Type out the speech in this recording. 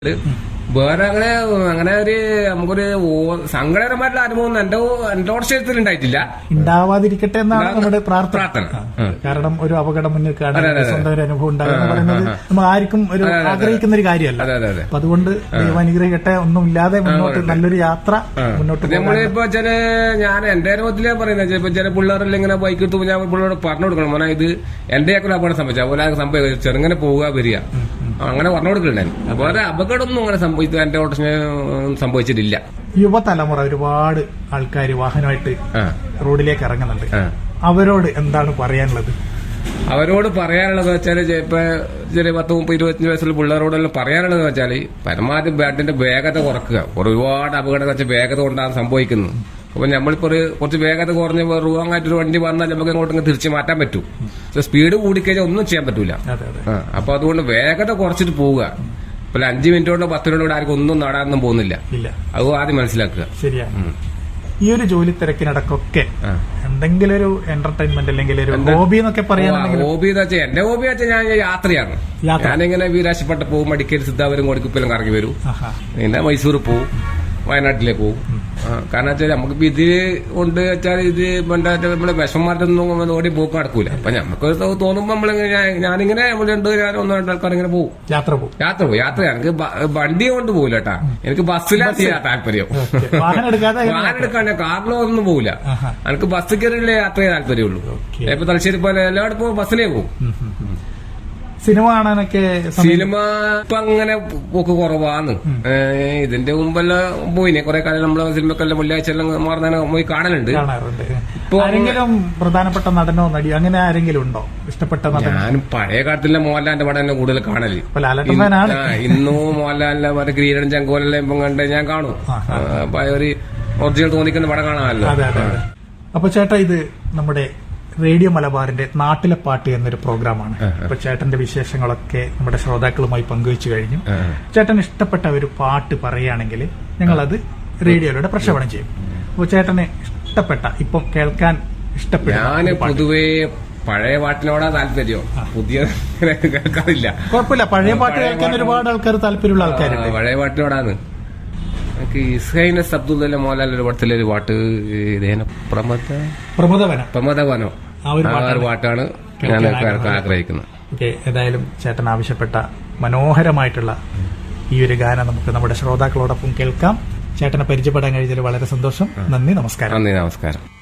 വേറെ അങ്ങനെ അങ്ങനെ ഒരു നമുക്കൊരു ഓ- സങ്കടകരമായിട്ടുള്ള അനുഭവം എന്റെ എന്റെ ഓർച്ചത്തിൽ ഉണ്ടായിട്ടില്ല ഉണ്ടാവാതിരിക്കട്ടെ എന്നാണ് നമ്മുടെ പ്രാർത്ഥന പ്രാർത്ഥന. ആ. കാരണം ഒരു അപകടം മുന്നിൽ അതെ, അതെ, അതെ. സ്വന്തം ഒരു അനുഭവം ഉണ്ടാകുക എന്ന് ആ, ആ, പറയുന്നത് ആ. നമ്മൾ ആർക്കും ഒരു അതെ, അതെ, അതെ. ആഗ്രഹിക്കുന്ന ഒരു കാര്യമല്ല അതെ അതെ അതെ അപ്പൊ അതുകൊണ്ട് ദൈവം അനുഗ്രഹിക്കട്ടെ ഒന്നുമില്ലാതെ മുന്നോട്ട് നല്ലൊരു യാത്ര മുന്നോട്ട് പോകാൻ നമ്മളിപ്പോ ചില ഞാൻ എന്റെ അനുഭവത്തിലേ പറയുന്നത് ചിലപ്പോ ചില പിള്ളേരെല്ലാം ഇങ്ങനെ ബൈക്ക് എടുത്ത് ഞാൻ പിള്ളേരോട് പറഞ്ഞു കൊടുക്കണം മോനെ ഇത് എന്റെ ഒക്കെ അപകടം സംഭവിച്ചു അതുപോലെ സംഭവിച്ചു ചെറുങ്ങനെ പോവുക വരിക അങ്ങനെ പറഞ്ഞു കൊടുക്കലുണ്ടായിരുന്നു വേറെ അപകടമൊന്നും അങ്ങനെ സംഭവിച്ചു എന്റെ ഓട്ടത്തിന് സംഭവിച്ചിട്ടില്ല യുവതലമുറ ഒരുപാട് ആൾക്കാർ വാഹനമായിട്ട് ആ റോഡിലേക്ക് ഇറങ്ങുന്നുണ്ട് ആ അവരോട് എന്താണ് പറയാനുള്ളത് അവരോട് പറയാനുള്ളത് വെച്ചാല് ഇപ്പൊ ചെറിയ പത്ത് മുപ്പത് ഇരുപത്തഞ്ച് വയസ്സുള്ള പിള്ളേരോടെല്ലാം പറയാനുള്ളത് വെച്ചാല് പരമാവധി ബാറ്റിന്റെ വേഗത കുറക്കുക ഒരുപാട് അപകടം വെച്ച വേഗത കൊണ്ടാണ് സംഭവിക്കുന്നത് അപ്പൊ നമ്മളിപ്പോ ഒരു കുറച്ച് വേഗത കുറഞ്ഞ റൂങ് ആയിട്ടൊരു വണ്ടി വന്നാൽ നമുക്ക് ഇങ്ങോട്ട് തിരിച്ച് മാറ്റാൻ പറ്റും പക്ഷെ സ്പീഡ് കൂടിക്കഴിഞ്ഞാൽ ഒന്നും ചെയ്യാൻ പറ്റൂല അതെ അതെ ആ, അപ്പൊ അതുകൊണ്ട് വേഗത കുറച്ചിട്ട് പോവുക ഇപ്പൊ അഞ്ച് മിനിറ്റ് കൊണ്ടോ പത്ത് മിനിറ്റ് കൊണ്ടോ ആർക്കും ഒന്നും നടാനൊന്നും പോകുന്നില്ല ഇല്ല അത് ആദ്യം മനസ്സിലാക്കുക ശരിയാണ് ഈ ഒരു ജോലി തിരക്കിനിടക്കൊക്കെ ആ. എന്തെങ്കിലും ഒരു എന്റർടൈൻമെന്റ് അല്ലെങ്കിൽ ഒരു ഹോബി എന്നൊക്കെ പറയാനുണ്ടെങ്കിൽ ഹോബി എന്ന് വെച്ചാൽ എന്റെ ഹോബി വെച്ചാൽ ഞാൻ യാത്രയാണ് യാത്ര. ഞാനിങ്ങനെ വീരാശപ്പെട്ട പോകും മടിക്കേരി സിദ്ധാവരും കോടിക്കുപ്പിലും കറങ്ങി വരും ആഹാ. പിന്നെ മൈസൂർ പോവും വയനാട്ടിലേക്ക് പോവും ആ, കാരണം വെച്ചാൽ നമുക്കിപ്പോ ഇത് കൊണ്ട് വെച്ചാൽ ഇത് മറ്റേ നമ്മളെ വിഷമമായിട്ടൊന്നും ഓടി പോക്ക് നടക്കൂല അപ്പൊ നമുക്ക് തോന്നുമ്പോ നമ്മളിങ്ങനെ ഞാൻ- ഞാനിങ്ങനെ നമ്മൾ രണ്ട് ഞാൻ ഒന്ന് രണ്ട് ആൾക്കാർ ഇങ്ങനെ പോകും യാത്ര പോകും യാത്ര പോകും യാത്ര എനിക്ക് ബ- വണ്ടി കൊണ്ട് പോകില്ല കേട്ടാ എനിക്ക് ബസ്സിലാണ് ചെയ്യാൻ താല്പര്യം ഓക്കേ. വാഹനം എടുക്കാതെ വാഹനം എടുക്കാൻ കാറിലോ ഒന്നും പോകില്ല ആഹാ. എനിക്ക് ബസ് കയറിയുള്ള യാത്രയെ താല്പര്യമുള്ളൂ ഓക്കേ. ഇപ്പൊ തലശ്ശേരി പോലെ എല്ലായിടത്തും പോകും ബസ്സിലേ പോകും ഉം, ഉം, ഉം. സിനിമ കാണാനൊക്കെ സമയം- സിനിമ ഇപ്പൊ അങ്ങനെ പോക്ക് കുറവാണ് ഏഹ് ഇതിന്റെ മുമ്പെല്ലാം പോയിനെ കുറെ കാലം നമ്മളെ സിനിമക്കെല്ലാം വെള്ളിയാഴ്ച മാറുന്ന പോയി കാണലുണ്ട് കാണാറുണ്ട് ഇപ്പൊ ആരെങ്കിലും പ്രധാനപ്പെട്ട നടനോ നടിയോ അങ്ങനെ ആരെങ്കിലും ഉണ്ടോ ഇഷ്ടപ്പെട്ട നടൻ ഞാൻ പഴയ കാലത്തിലെ മോഹൻലാലിന്റെ പടം തന്നെ കൂടുതൽ കാണല് ഇപ്പൊ ലാലേട്ടൻ ഫാനാണ് ആ, ഇന്നും മോഹൻലാലിന്റെ മറ്റേ ഗ്രീഡൻ ചെങ്കോലെല്ലാം ഇപ്പം കണ്ട് ഞാൻ കാണും ആ, ആ, അപ്പൊ ഒരു ഒറിജിനൽ തോന്നിക്കുന്ന പടം കാണാമല്ലോ അതെ അതെ അതെ അപ്പൊ ചേട്ടാ ഇത് നമ്മുടെ റേഡിയോ മലബാറിന്റെ നാട്ടിലെ പാട്ട് എന്നൊരു പ്രോഗ്രാമാണ് അപ്പൊ ചേട്ടന്റെ വിശേഷങ്ങളൊക്കെ നമ്മുടെ ശ്രോതാക്കളുമായി പങ്കുവച്ചു കഴിഞ്ഞു ആ. ചേട്ടൻ ഇഷ്ടപ്പെട്ട ഒരു പാട്ട് പറയുകയാണെങ്കിൽ ഞങ്ങളത് റേഡിയോയിലൂടെ പ്രക്ഷേപണം ചെയ്യും അപ്പൊ ചേട്ടന് ഇഷ്ടപ്പെട്ട ഇപ്പം കേൾക്കാൻ ഇഷ്ടപ്പെടുന്ന ഞാന് ഒരു പാട്ട്. പൊതുവേ പഴയ പാട്ടിനോടാ താല്പര്യം പുതിയ കേൾക്കാറില്ല കുഴപ്പമില്ല പഴയ പാട്ട് പഴയ കേൾക്കാൻ പാട്ട് ഒരുപാട് ആൾക്കാർ താല്പര്യമുള്ള ആൾക്കാരുണ്ട് ആ, പഴയ പാട്ടിനോടാണ് എനിക്ക് ഇസ്ഹൈനസ് അബ്ദുല്ല മോഹൻലാൽ ഒരു പടത്തിലെ ഒരു പാട്ട് ഇതേന പ്രമദ പ്രമോദവനം പ്രമദവനോ ആ ഒരു ആ ഒരു പാട്ടാണ് ഞാൻ കേൾക്കാൻ ആഗ്രഹിക്കുന്നത് ഓക്കെ ഏതായാലും ചേട്ടൻ ആവശ്യപ്പെട്ട മനോഹരമായിട്ടുള്ള ഈ ഒരു ഗാനം നമുക്ക് നമ്മുടെ ശ്രോതാക്കളോടൊപ്പം കേൾക്കാം ചേട്ടനെ പരിചയപ്പെടാൻ കഴിഞ്ഞതിൽ വളരെ സന്തോഷം നന്ദി നമസ്കാരം നന്ദി നമസ്കാരം